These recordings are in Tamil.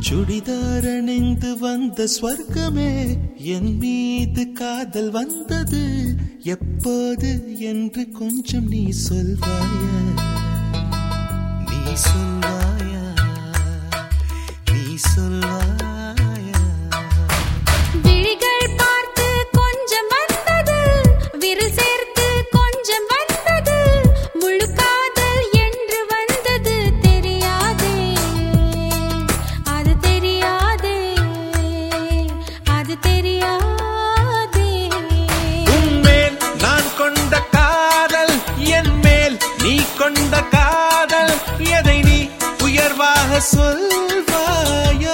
சுடிதார் அணிந்து வந்த ஸ்வர்க்கமே என் மீது காதல் வந்தது எப்போது என்று கொஞ்சம் நீ சொல்வாயா நீ சொல்வாயா நீ சொல்வாயா விழிகள் பார்த்து கொஞ்சம் வந்தது விரல் சேர்த்து கொஞ்சம் வந்தது முழு காதல் என்று வந்தது தெரியாதே அது தெரியாதே அது தெரியாதே உன்மேல் நான் கொண்ட காதல் என் மேல் நீ கொண்ட காதல் எதை நீ உயர்வாக சொல்வாயா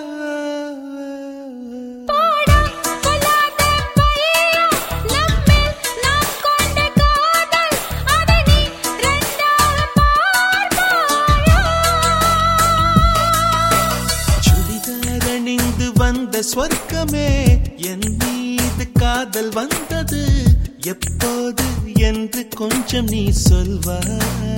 போடா சொல்லாத பையா நம்மில் நாம் கொண்ட காதல் அதை நீ ரெண்டாக பார்ப்பாயா சுடிதார் அணிந்து வந்த ஸ்வர்க்கமே என் மீது காதல் வந்தது எப்போது என்று கொஞ்சம் நீ சொல்வாயா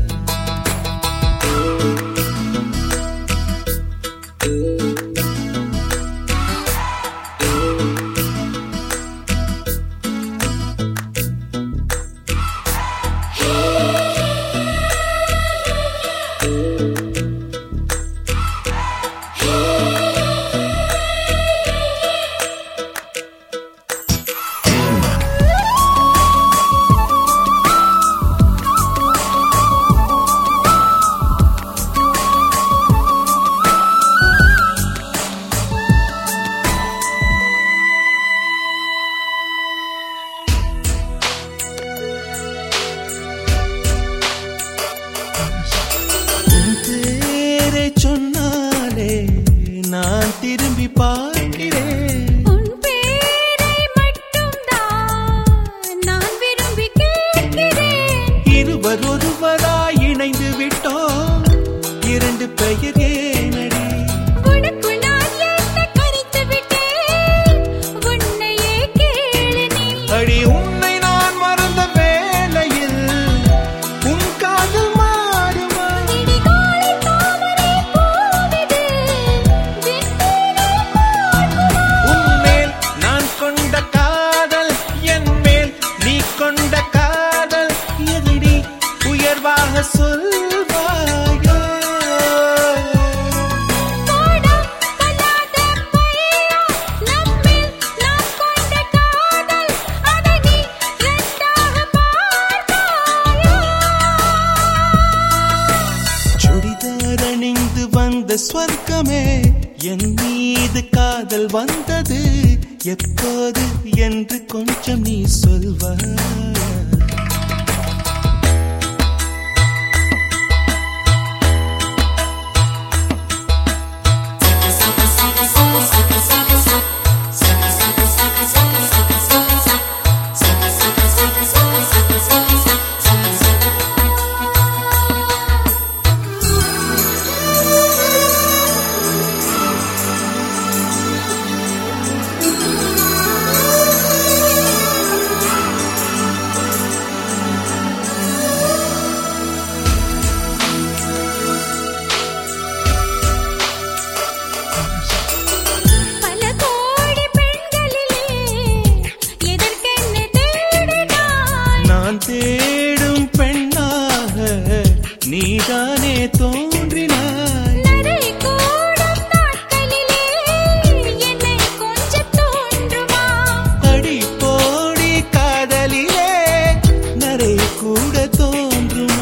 உன் பேரை சொன்னாலே நான் திரும்பி பார்க்கிறேன் உன் பேரை மட்டும்தான் நான் விரும்பி கேட்கிறேன் இருவர் ஒருவராய் இணைந்து விட்டோம் இரண்டு பெயர் ஏனடி உனக்கு நான் என்ன கணித்து விட்டேன் உன்னையே கேளு நீ அடி உன்னை நான் மறந்த வேளையில் உன் காதல் மாறுமா இடிகாலை தாமரை பூவிது வெண்மீனை பார்க்குமா உன்மேல் நான் கொண்ட காதல் என் மேல் நீ கொண்ட காதல் எதிரி உயர்வாக சொல்வாயோ போடா சொல்லாத பையா நம்மில் நாம் கொண்ட காதல் அதை நீ ரெண்டாக பார்ப்பாயா சுடிதார் அணிந்து வந்த ஸ்வர்க்கமே என் மீது காதல் வந்தது எப்போது என்று கொஞ்சம் நீ சொல்வாயா பல கோடி பெண்களிலே எதற்கென்ன தேடினாய் நான் தேடும் பெண்ணாக நீதானே தோன்றினாய் நடை கூடும் நாட்களிலே என்னை கொஞ்சம் தோன்றுமா அடி போடி காதலிலே நரை கூட தோன்றுமா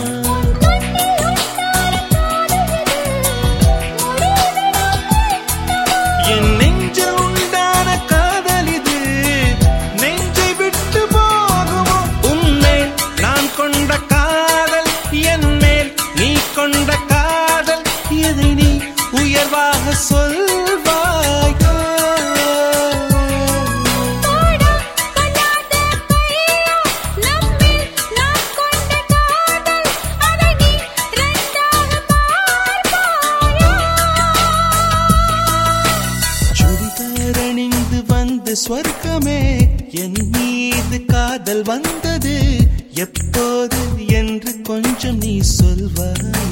என் நெஞ்சில் உண்டான காதல் இது நெஞ்சை விட்டு போகுமோ உன்மேல் நான் கொண்ட காதல் என் மேல் நீ கொண்ட காதல் எதை நீ உயர்வாக சொல்வாயோ போடா சொல்லாத பையா நம்மில் நாம் கொண்ட காதல் அதை நீ ரெண்டாக பார்ப்பாயா சுடிதார் அணிந்து வந்த ஸ்வர்க்கமே என் மீது காதல் வந்தது எப்போது என்று கொஞ்சம் நீ சொல்வாய்